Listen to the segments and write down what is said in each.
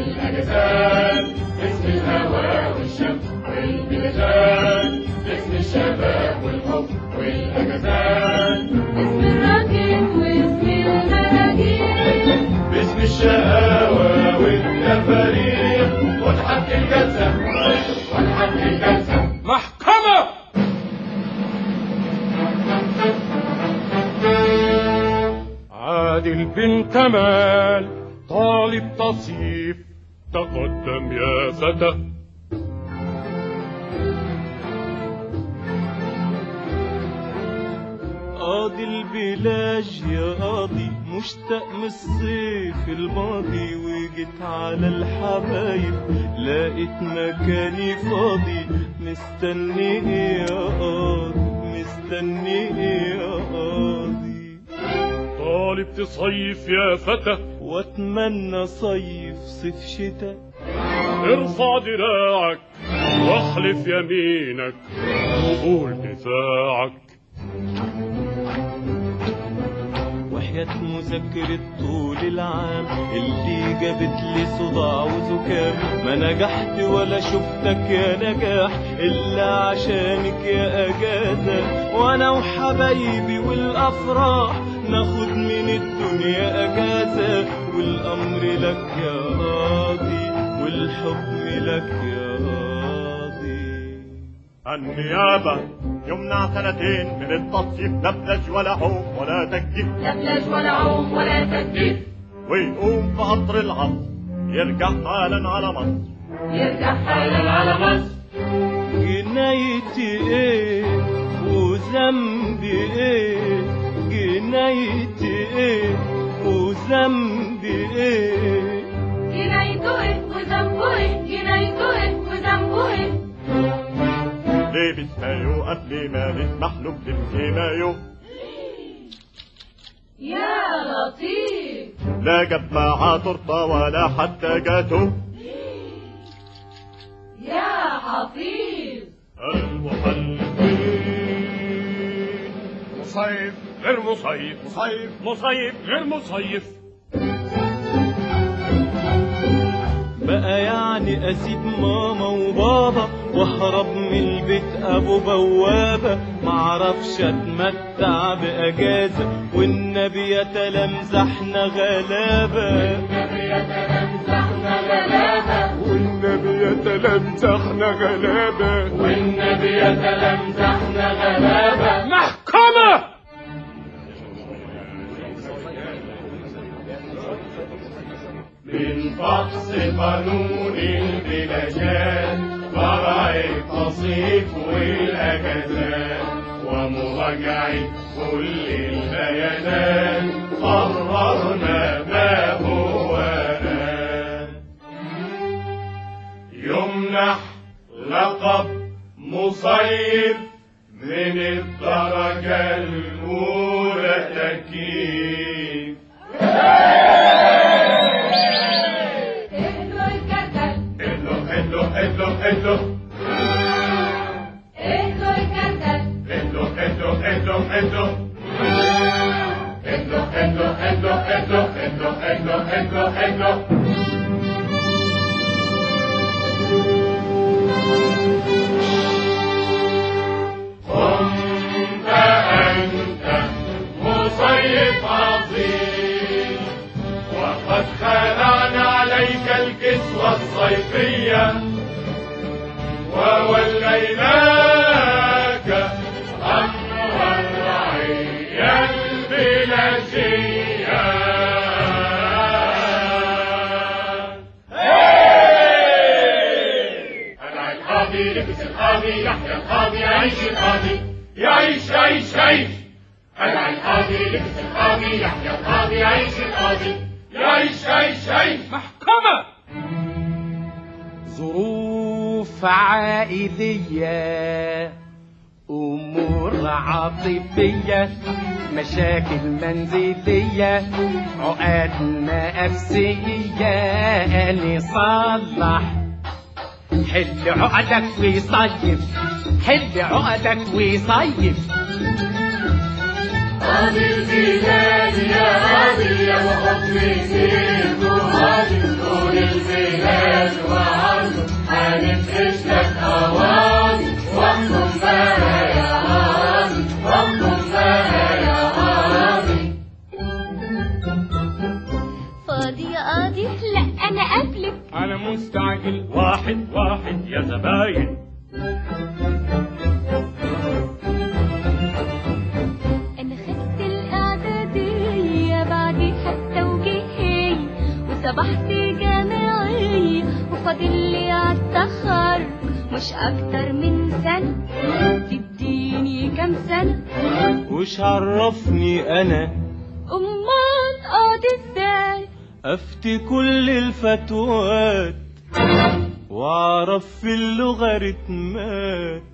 والأجسام اسم الهوى والشمس والبلدان اسم الشباب والحب والأجسام اسم الراكب واسم المراكب باسم الشقاوة والتفاريح وتحط الجلسة وتحط الجلسة محكمة عادل بن كمال طالب تصيف تقدم يا فتى قاضي البلاج يا قاضي مشتاق من الصيف الماضي وجيت على الحبايب لقيت مكاني فاضي مستني ايه يا قاضي مستني ايه يا قاضي طالب تصيف يا فتى واتمنى صيف صيف شتاء ارفع دراعك واحلف يمينك وقول دفاعك وحياة مذاكرة طول العام اللي جابت لي صداع وزكام ما نجحت ولا شفتك يا نجاح إلا عشانك يا أجازة وأنا وحبايبي والأفراح ناخد من الدنيا أجازة والأمر لك يا قاضي والحكم لك يا قاضي النيابة يمنع سنتين من التصيف لا بلاش ولا حوم ولا تكتيف لا بلاش ولا عوم ولا تكتيف ويقوم في قطر العصر يرجع حالا على مصر يرجع حالا على مصر جنايتي ايه وذنبي ايه جنايتي ايه وذنبي ايه جنايته ايه وذنبه ايه جنايته ايه وذنبه ايه لابس مايو قبل ما نسمح له بلبس مايو يا لطيف لا جاب معاه تورته ولا حتى جاتو يا حفيظ المحلفين مصيف غير مصيف مصيف مصيف غير مصيف بقى يعني اسيب ماما وبابا واهرب من البيت ابو بوابه معرفش اتمتع باجازه والنبي يتلمزحنا غلابه والنبي يتلمزحنا غلابة والنبي يتلمزحنا غلابة محكمة من فحص قانون البلاشات فرع التصيف والأجازات ومراجعة كل البيانات قررنا ما هو آن يمنح لقب مصيف من الدرجة الأولى تكييف اهدوا الكركر حلو حلو حلو حلو اهدوا الكركر حلو حلو حلو حلو حلو حلو حلو حلو حلو حلو حلو حلو كنت أنت مصيف عظيم وقد خلعنا عليك الكسوة الصيفية ووليناك أمر الرعية البلاشية أنا القاضي لبس القاضي يحيى القاضي يعيش القاضي يعيش يعيش يعيش أنا القاضي لبس القاضي يحيى القاضي يعيش القاضي يعيش يعيش يعيش محكمة ظروف عائلية أمور عاطفية مشاكل منزلية عقد نفسية نصلح حل عقدك وصيف حل عقدك وصيف قاضي الزيزان يا قاضي يا وحكم سيف قاضي طول البلاد وعرضه هنفرش لك أواضي واحكم بقى يا قاضي واحكم بقى يا قاضي فاضي يا قاضي لا انا قبلك أنا مستعجل واحد واحد يا زباين انا خدت الاعدادية بعديها التوجيهية وصبحت جامعية وفاضل لي عالتخرج مش اكتر من سنة تديني كام سنة وش عرفني انا امال قاضي ازاي افتي كل الفتوات واعرف في اللوغاريتمات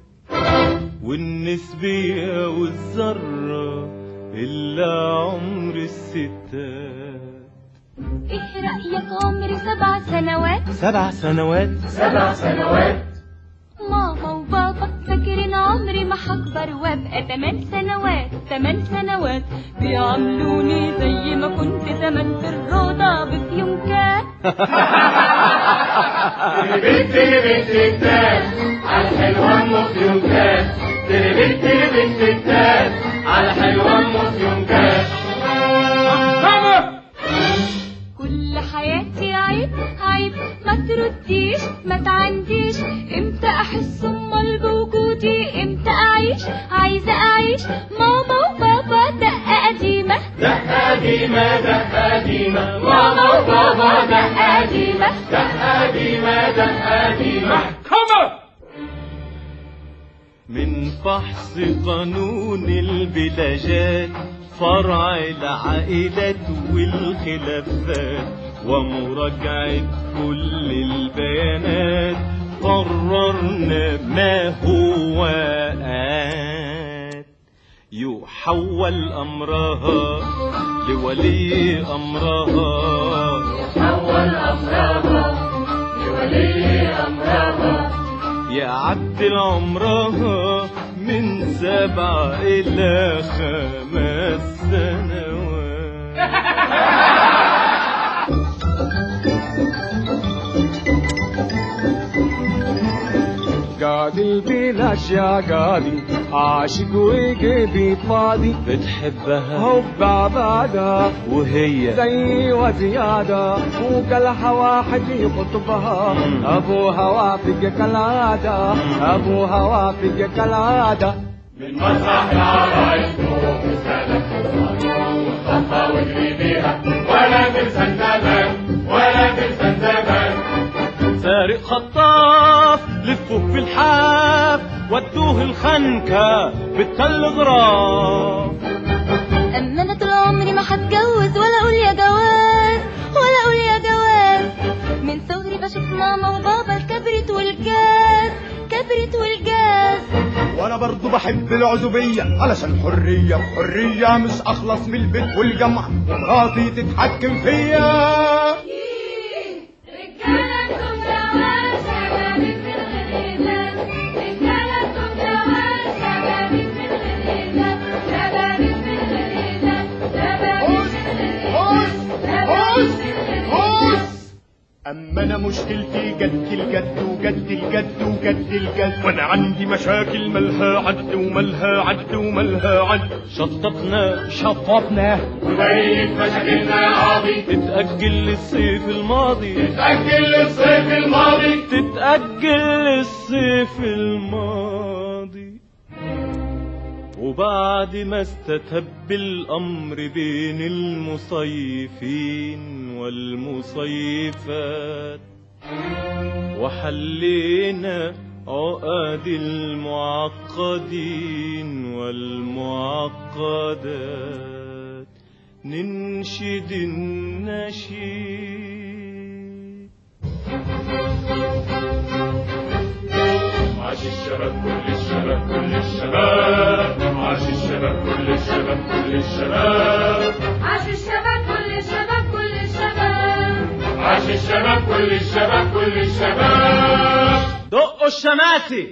والنسبية والذرة إلا عمر الستات ايه رأيك عمري سبع سنوات سبع سنوات سبع سنوات ماما وبابا فاكرين عمري ما هكبر وابقى تمن سنوات تمن سنوات بيعاملوني زي ما كنت زمان في الروضة بفيونكات تربيت تربيت التات على حلوة ام فيونكات تربيت تربيت التات على حلوة ام فيونكات محكمة كل حياتي عيب عيب ما ترديش ما تعنديش امتى احس امال بوجودي امتى اعيش عايزه اعيش ماما وبابا دقه قديمه دقة قديمة دقة قديمة ماما وبابا دقة قديمة دقة قديمة دقة قديمة محكمة من فحص قانون البلاجات فرع العائلات والخلافات ومراجعة كل البيانات قررنا ما هو آت يحول أمرها لولي أمرها أول أمرها لولي أمرها يعدل عمرها من سبع إلى خمس سنوات قاضي البلاش يا قاضي عاشق وقلبي فاضي بتحبها حب عبادة وهي زي وزيادة وقالها واحد يخطبها أبوها وافق كالعادة أبوها وافق كالعادة من مسرح العرايس تروح رسالة وتخطى واجري بيها ولا تنسى الزمان ولا تنسى الزمان سارق خطاف لفوه في الحاف ودوه الخنكة بالتلغراف اما انا طول عمري ما هتجوز ولا اقول يا جواز ولا اقول يا جواز من صغري بشوف ماما وبابا الكبريت والجاز كبريت والجاز وانا برضو بحب العزوبية علشان حرية حرية مش اخلص من البيت والجامعة ومراتي تتحكم فيا رجالة جواز شبابي في الغريبات رجالة جواز شبابي في الغريبات شبابي في الغريبات شبابي في هوس هوس اما انا مشكلتي جد الجد وجد الجد وجد الجد وانا عندي مشاكل ملها عد وملها عد وملها عد شططنا شططنا وبقية مشاكلنا يا قاضي تتأجل للصيف الماضي تأجل للصيف الماضي تتأجل للصيف الماضي وبعد ما استتب الأمر بين المصيفين والمصيفات وحلينا عقد المعقدين والمعقدات ننشد النشيد عاش الشباب كل الشباب كل الشباب عاش الشباب كل الشباب كل الشباب عاش الشباب كل الشباب كل الشباب عاش الشباب كل الشباب كل الشباب دقوا الشماسي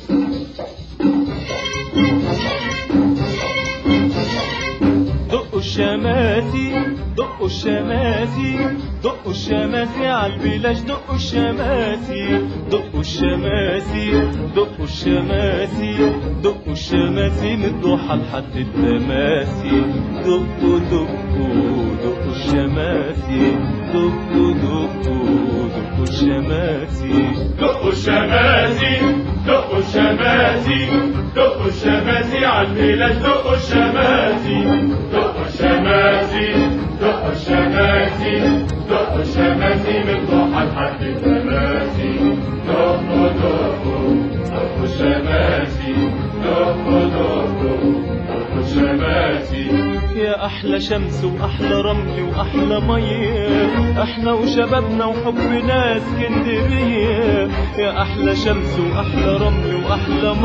دقوا الشماسي دقوا الشماسي دقوا الشماسي عالبلاش دقوا الشماسي دقوا الشماسي دقوا الشماسي دقوا الشماسي من الضحى لحد التماسي دقوا دقوا دقوا الشماسي دقوا دقوا دقوا الشماسي دقوا الشماسي دقوا الشماسي دقوا الشماسي عالبلاد دقوا الشماسي دقوا الشماسي دقوا الشماسي دقوا الشماسي من ضحى لحد التماسي دقوا دقوا دقوا الشماسي دقوا دقوا دقوا الشماسي يا احلى شمس واحلى رمل واحلى ميه احنا وشبابنا وحبنا اسكندريه يا احلى شمس واحلى رمل واحلى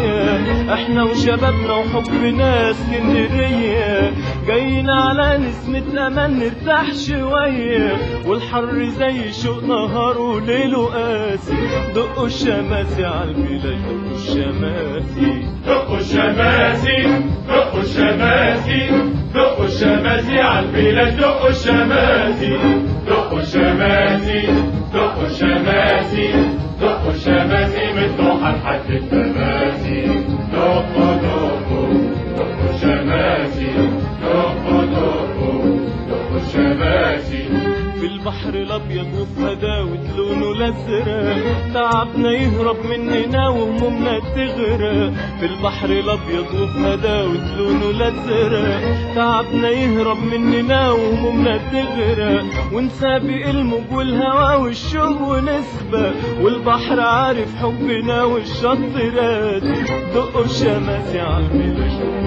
ميه احنا وشبابنا وحبنا اسكندريه جايين على نسمة امان نرتاح شويه والحر زي شوق نهار وليله قاسي دقوا الشماسي عالبلاد دقوا الشماسي دقوا الشماسي دقوا الشماسي دقوا الشماسي عالبلاد دقوا الشماسي دقوا الشماسي دقوا الشماسي دقوا الشماسي من ضحى لحد التماسي دقوا دقوا دقوا الشماسي دقوا دقوا دقوا الشماسي في البحر الابيض وفي هداوة لونه الازرق تعبنا يهرب مننا وهمومنا تغرق في البحر الابيض وفي هداوة لونه الازرق تعبنا يهرب مننا وهمومنا تغرق ونسابق الموج والهوا والشوق ونسبق والبحر عارف حبنا والشط راسي دقوا الشماسي عالبلاش دقوا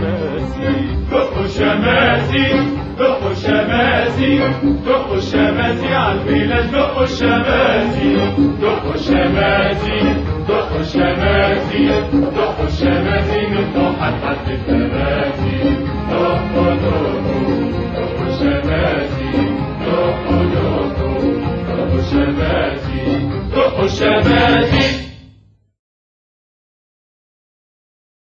الشماسي دقوا الشماسي دقوا الشماسي دقوا الشماسي عالبلاد دقوا الشماسي دقوا الشماسي دقوا الشماسي دقوا الشماسي من ضحى لحد التماسي دقوا دقوا دقوا الشماسي دقوا دقوا دقوا الشماسي دقوا الشماسي